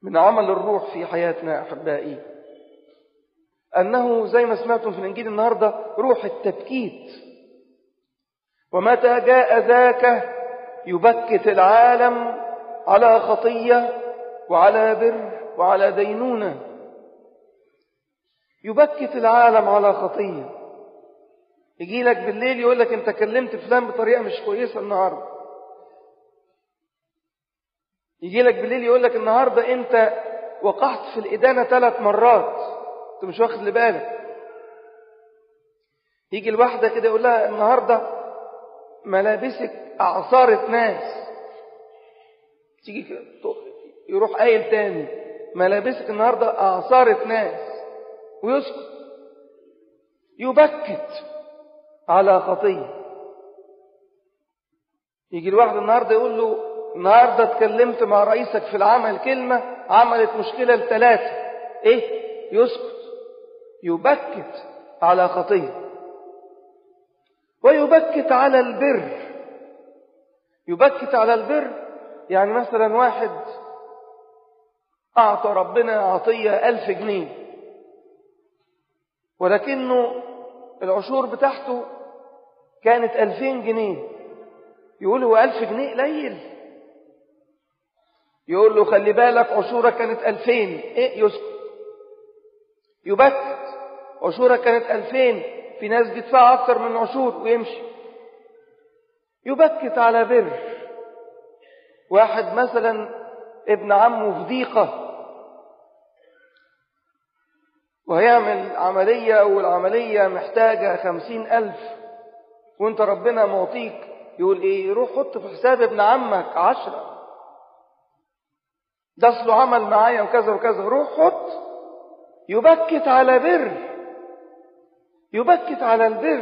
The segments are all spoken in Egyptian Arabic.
من عمل الروح في حياتنا أحبائي أنه زي ما سمعتم في الإنجيل النهاردة روح التبكيت ومتى جاء ذاك يبكت العالم على خطية وعلى بر وعلى دينونة يبكت العالم على خطية يجي لك بالليل يقول لك انت كلمت فلان بطريقة مش كويسة النهاردة يجي لك بالليل يقول لك النهاردة انت وقعت في الإدانة ثلاث مرات انت مش واخد بالك يجي الواحدة كده يقول لها النهاردة ملابسك أعصارت ناس تيجي يروح قايل تاني ملابسك النهاردة أعصارت ناس ويسكت يبكت على خطية يجي الواحد النهاردة يقول له النهاردة اتكلمت مع رئيسك في العمل كلمة عملت مشكلة لثلاثة ايه يسكت يبكت على خطية ويبكت على البر يبكت على البر يعني مثلا واحد أعطى ربنا عطية ألف جنيه ولكنه العشور بتاعته كانت ألفين جنيه يقول هو ألف جنيه قليل يقول له خلي بالك عشورك كانت ألفين إيه يسكت يبكت عشورك كانت ألفين في ناس بيدفعوا أكثر من عشور ويمشي يبكت على بر واحد مثلا ابن عمه في ضيقة وهيعمل عملية والعملية محتاجة خمسين ألف وانت ربنا معطيك يقول ايه روح حط في حساب ابن عمك عشرة ده اصله عمل معايا وكذا وكذا روح حط يبكت على بر يبكت على البر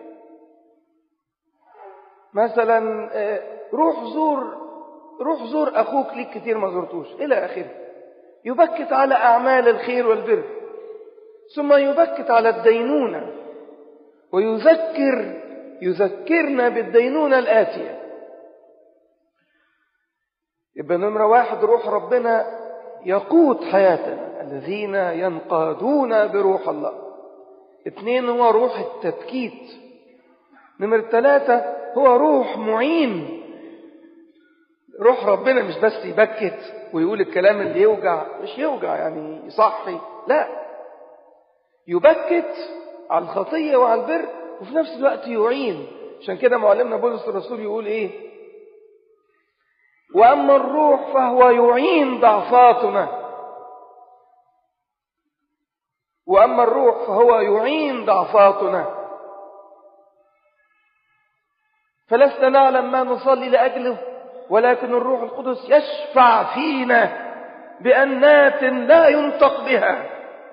مثلا روح زور روح زور اخوك ليك كتير ما زرتوش الى اخره يبكت على اعمال الخير والبر ثم يبكت على الدينونه ويذكر يذكرنا بالدينونه الاتيه يبقى نمره واحد روح ربنا يقود حياتنا الذين ينقادون بروح الله اثنين هو روح التبكيت نمرة ثلاثة هو روح معين روح ربنا مش بس يبكت ويقول الكلام اللي يوجع مش يوجع يعني يصحي لا يبكت على الخطية وعلى البر وفي نفس الوقت يعين عشان كده معلمنا بولس الرسول يقول ايه واما الروح فهو يعين ضعفاتنا واما الروح فهو يعين ضعفاتنا فلسنا نعلم ما نصلي لاجله ولكن الروح القدس يشفع فينا بانات لا ينطق بها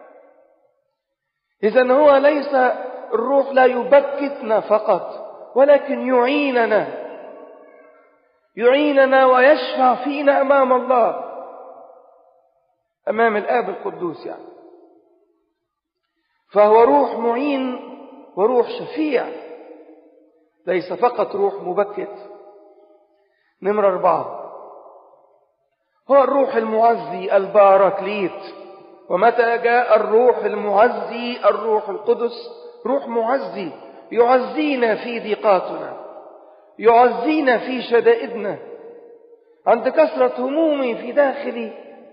اذا هو ليس الروح لا يبكتنا فقط ولكن يعيننا يعيننا ويشفع فينا امام الله امام الاب القدوس يعني فهو روح معين وروح شفيع ليس فقط روح مبكت نمرة أربعة هو الروح المعزي الباراكليت ومتى جاء الروح المعزي الروح القدس روح معزي يعزينا في ضيقاتنا يعزينا في شدائدنا عند كثرة همومي في داخلي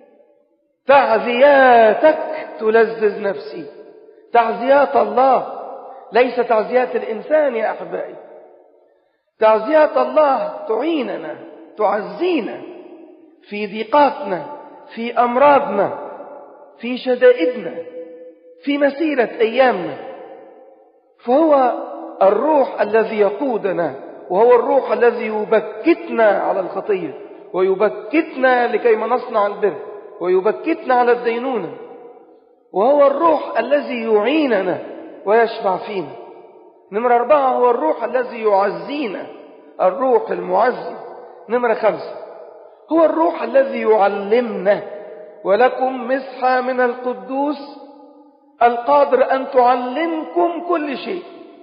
تعزياتك تلذذ نفسي تعزيات الله ليس تعزيات الإنسان يا أحبائي تعزيات الله تعيننا تعزينا في ضيقاتنا في أمراضنا في شدائدنا في مسيرة أيامنا فهو الروح الذي يقودنا وهو الروح الذي يبكتنا على الخطية ويبكتنا لكي ما نصنع البر ويبكتنا على الدينونة وهو الروح الذي يعيننا ويشفع فينا نمرة أربعة هو الروح الذي يعزينا الروح المعزي نمرة خمسة هو الروح الذي يعلمنا ولكم مسحة من القدوس القادر أن تعلمكم كل شيء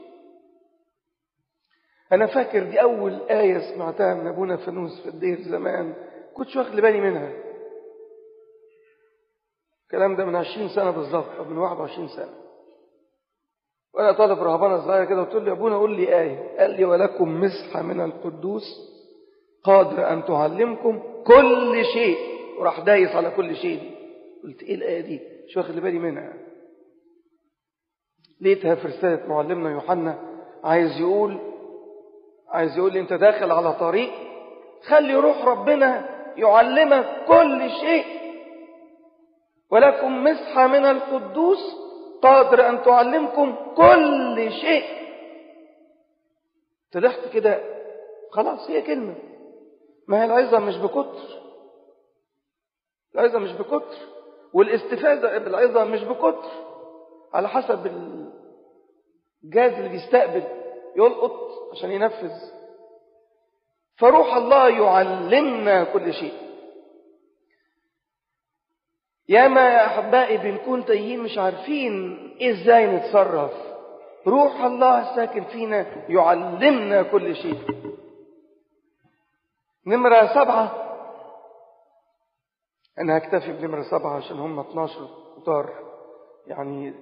أنا فاكر دي أول آية سمعتها من أبونا فانوس في الدير زمان كنتش واخد بالي منها الكلام ده من 20 سنة بالظبط أو من 21 سنة وأنا طالب رهبانة صغيرة كده قلت له يا أبونا قول لي آية قال لي ولكم مسحة من القدوس قادر أن تعلمكم كل شيء وراح دايس على كل شيء دي قلت إيه الآية دي مش واخد بالي منها لقيتها في رسالة معلمنا يوحنا عايز يقول عايز يقول لي أنت داخل على طريق خلي روح ربنا يعلمك كل شيء ولكم مسحة من القدوس قادر أن تعلمكم كل شيء تضحت كده خلاص هي كلمة ما هي العظة مش بكتر العظة مش بكتر والاستفادة بالعظة مش بكتر على حسب الجهاز اللي بيستقبل يلقط عشان ينفذ فروح الله يعلمنا كل شيء ياما يا احبائي بنكون تايهين مش عارفين ازاي نتصرف روح الله الساكن فينا يعلمنا كل شيء نمرة سبعة أنا هكتفي بنمرة سبعة عشان هم 12 كتار يعني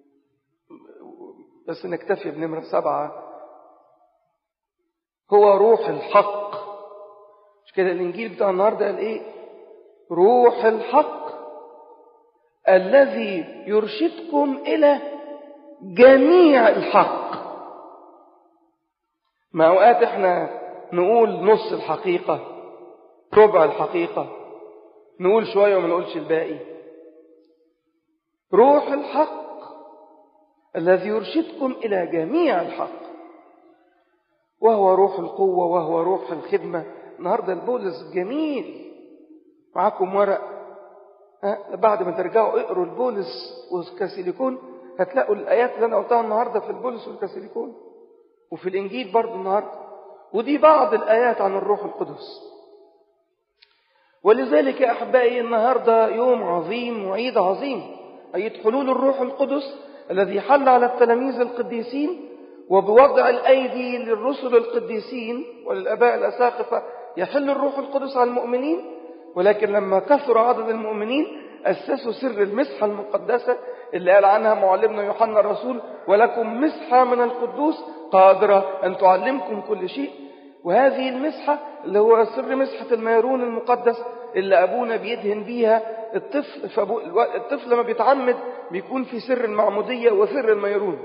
بس نكتفي بنمرة سبعة هو روح الحق مش كده الإنجيل بتاع النهاردة قال إيه روح الحق الذي يرشدكم إلى جميع الحق ما أوقات إحنا نقول نص الحقيقة ربع الحقيقة نقول شوية وما نقولش الباقي روح الحق الذي يرشدكم إلى جميع الحق وهو روح القوة وهو روح الخدمة النهاردة البولس جميل معاكم ورق ها بعد ما ترجعوا اقروا البولس والكاسيليكون هتلاقوا الآيات اللي أنا قلتها النهاردة في البولس والكاسيليكون وفي الإنجيل برضو النهاردة ودي بعض الآيات عن الروح القدس ولذلك يا أحبائي النهاردة يوم عظيم وعيد عظيم عيد حلول الروح القدس الذي حل على التلاميذ القديسين وبوضع الأيدي للرسل القديسين وللأباء الأساقفة يحل الروح القدس على المؤمنين ولكن لما كثر عدد المؤمنين أسسوا سر المسحة المقدسة اللي قال عنها معلمنا يوحنا الرسول ولكم مسحة من القدوس قادرة أن تعلمكم كل شيء وهذه المسحة اللي هو سر مسحة الميرون المقدس اللي أبونا بيدهن بيها الطفل فأبو الطفل لما بيتعمد بيكون في سر المعمودية وسر الميرون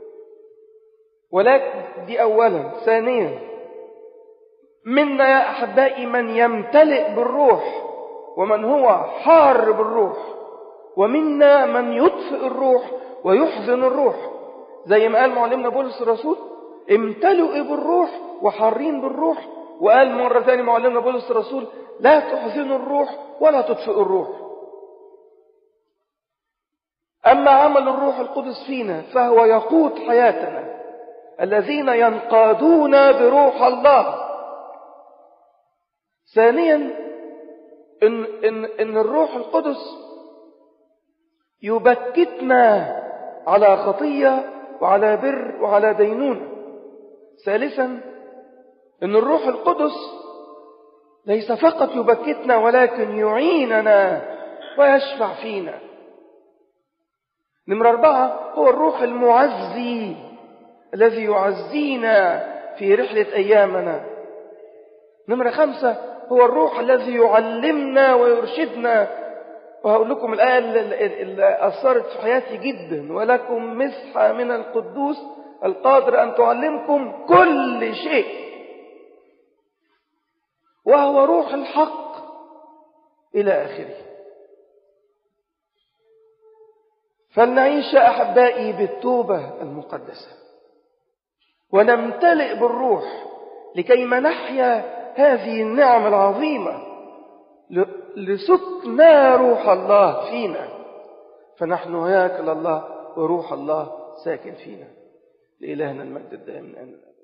ولكن دي أولا ثانيا منا يا أحبائي من يمتلئ بالروح ومن هو حار بالروح ومنا من يطفئ الروح ويحزن الروح زي ما قال معلمنا بولس الرسول امتلئوا بالروح وحارين بالروح وقال مرة ثانية معلمنا بولس الرسول لا تحزنوا الروح ولا تطفئوا الروح أما عمل الروح القدس فينا فهو يقود حياتنا الذين ينقادون بروح الله ثانيا إن, إن, إن الروح القدس يبكتنا على خطية وعلى بر وعلى دينونة ثالثا إن الروح القدس ليس فقط يبكتنا ولكن يعيننا ويشفع فينا نمرة أربعة هو الروح المعزي الذي يعزينا في رحلة أيامنا نمرة خمسة هو الروح الذي يعلمنا ويرشدنا وهقول لكم الآية اللي أثرت في حياتي جدا ولكم مسحة من القدوس القادر أن تعلمكم كل شيء وهو روح الحق إلى آخره فلنعيش أحبائي بالتوبة المقدسة ونمتلئ بالروح لكيما نحيا هذه النعم العظيمة لسكنى روح الله فينا فنحن هياكل الله وروح الله ساكن فينا لإلهنا المجد الدائم من